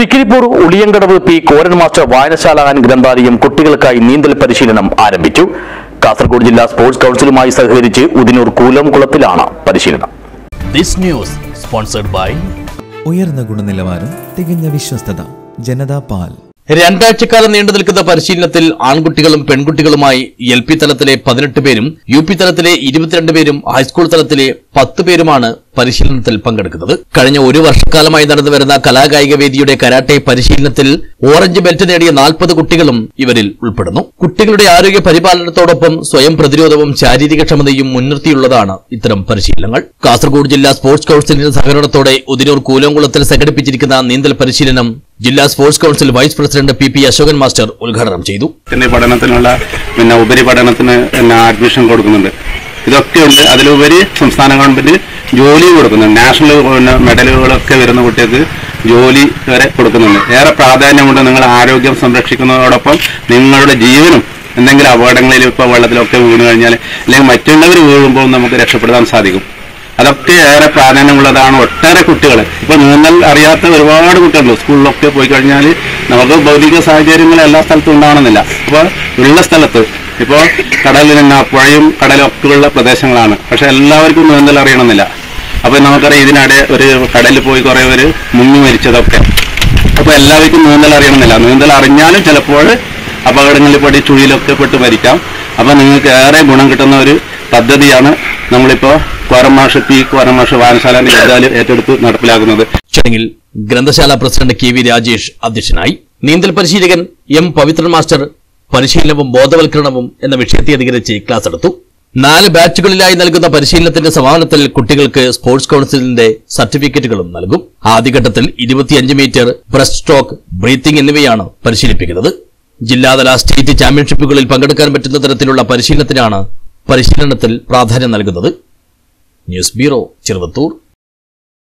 Trikaripur Uliyankadavu P Koran master വായനശാല and ഗ്രന്ഥാലയം കുട്ടികൾക്കായി നീന്തൽ പരിശീലനം ആരംഭിച്ചു കാസർഗോഡ് ജില്ലാ സ്പോർട്സ് കൌൺസിലുമായി സഹകരിച്ച് ഉദിനൂർ കൂലംകുളത്തിലാണ് പരിശീലനം ദിസ് ന്യൂസ് സ്പോൺസർഡ് ബൈ ഉയർന്ന ഗുണനിലവാരം തികഞ്ഞ വിശ്വസ്തത ജനതാ പാൽ രണ്ടാഴ്ചക്കാലം നീണ്ടു നിൽക്കുന്ന പരിശീലനത്തിൽ ആൺകുട്ടികളും പെൺകുട്ടികളുമായി എൽ പി തലത്തിലെ പതിനെട്ട് പേരും യു പി തലത്തിലെ ഇരുപത്തിരണ്ട് പേരും ഹൈസ്കൂൾ തലത്തിലെ പത്ത് പേരുമാണ് പരിശീലനത്തിൽ പങ്കെടുക്കുന്നത് കഴിഞ്ഞ ഒരു വർഷക്കാലമായി നടന്നു വരുന്ന കലാകായിക വേദിയുടെ കരാട്ടെ പരിശീലനത്തിൽ ഓറഞ്ച് ബെൽറ്റ് നേടിയ നാൽപ്പത് കുട്ടികളും ഇവരിൽ ഉൾപ്പെടുന്നു കുട്ടികളുടെ ആരോഗ്യ പരിപാലനത്തോടൊപ്പം സ്വയം പ്രതിരോധവും ശാരീരിക ക്ഷമതയും മുൻനിർത്തിയുള്ളതാണ് ഇത്തരം പരിശീലനങ്ങൾ കാസർഗോഡ് ജില്ലാ സ്പോർട്സ് കൌൺസിലിന്റെ സഹകരണത്തോടെ ഉദിനൂർ കൂലംകുളത്തിൽ സംഘടിപ്പിച്ചിരിക്കുന്ന നീന്തൽ പരിശീലനം ജില്ലാ sports council vice president P P Ashokan master ഉദ്ഘാടനം ചെയ്തു പിന്നെ പഠനത്തിനുള്ള പിന്നെ ഉപരിപഠനത്തിന് പിന്നെ അഡ്മിഷൻ കൊടുക്കുന്നുണ്ട് ഇതൊക്കെ ഉണ്ട് അതിലുപരി സംസ്ഥാന ഗവൺമെന്റ് ജോലി കൊടുക്കുന്നുണ്ട് നാഷണൽ പിന്നെ മെഡലുകളൊക്കെ വരുന്ന കുട്ടികൾക്ക് ജോലി വരെ കൊടുക്കുന്നുണ്ട് ഏറെ പ്രാധാന്യമുണ്ട് നിങ്ങൾ ആരോഗ്യം സംരക്ഷിക്കുന്നതോടൊപ്പം നിങ്ങളുടെ ജീവനും എന്തെങ്കിലും അപകടങ്ങളിൽ ഇപ്പോൾ വെള്ളത്തിലൊക്കെ വീണ് കഴിഞ്ഞാൽ അല്ലെങ്കിൽ മറ്റുള്ളവർ വീഴുമ്പോൾ നമുക്ക് രക്ഷപ്പെടുത്താൻ സാധിക്കും അതൊക്കെ ഏറെ പ്രാധാന്യമുള്ളതാണ് ഒട്ടേറെ കുട്ടികൾ ഇപ്പൊ നീന്തൽ അറിയാത്ത ഒരുപാട് കുട്ടികളുണ്ട് സ്കൂളിലൊക്കെ പോയി കഴിഞ്ഞാൽ നമുക്ക് ഭൗതിക സാഹചര്യങ്ങൾ എല്ലാ സ്ഥലത്തും ഉണ്ടാവണമെന്നില്ല അപ്പോൾ ഉള്ള സ്ഥലത്ത് ഇപ്പോൾ കടലിൽ നിന്ന് പുഴയും കടലും ഒക്കെ ഉള്ള പ്രദേശങ്ങളാണ് പക്ഷെ എല്ലാവർക്കും നീന്തൽ അറിയണമെന്നില്ല അപ്പൊ നമുക്കറിയാം ഇതിനിടെ ഒരു കടലിൽ പോയി കുറെ പേര് മുങ്ങി മരിച്ചതൊക്കെ അപ്പൊ എല്ലാവർക്കും നീന്തൽ അറിയണമെന്നില്ല നീന്തൽ അറിഞ്ഞാലും ചിലപ്പോൾ അപകടങ്ങളിൽ പെടി ചുഴിയിലൊക്കെ പെട്ട് മരിക്കാം അപ്പൊ നിങ്ങൾക്ക് ഏറെ ഗുണം കിട്ടുന്ന ഒരു പദ്ധതിയാണ് നമ്മളിപ്പോ കോരമാഷ് പി കോരമാഷ് വായനശാലന്റെ വിദ്യാലയം ഏറ്റെടുത്ത് നടപ്പിലാക്കുന്നത് ചടങ്ങിൽ ഗ്രന്ഥശാല പ്രസിഡന്റ് കെ വി രാജേഷ് അധ്യക്ഷനായി നീന്തൽ പരിശീലകൻ എം പവിത്രൻ മാസ്റ്റർ പരിശീലനവും ബോധവൽക്കരണവും എന്ന വിഷയത്തെ അധികരിച്ച് ക്ലാസ് എടുത്തു നാല് ബാച്ചുകളിലായി നൽകുന്ന പരിശീലനത്തിന്റെ സമാപനത്തിൽ കുട്ടികൾക്ക് സ്പോർട്സ് കൌൺസിലിന്റെ സർട്ടിഫിക്കറ്റുകളും നൽകും ആദ്യഘട്ടത്തിൽ ഇരുപത്തിയഞ്ച് മീറ്റർ ബ്രസ്റ്റ് സ്ട്രോക്ക് ബ്രീത്തിംഗ് എന്നിവയാണ് പരിശീലിപ്പിക്കുന്നത് ജില്ലാതല സ്റ്റേറ്റ് ചാമ്പ്യൻഷിപ്പുകളിൽ പങ്കെടുക്കാൻ പറ്റുന്ന തരത്തിലുള്ള പരിശീലനത്തിനാണ് പരിശീലനത്തിൽ പ്രാധാന്യം നൽകുന്നത് ന്യൂസ് ബ്യൂറോ ചെറുവത്തൂർ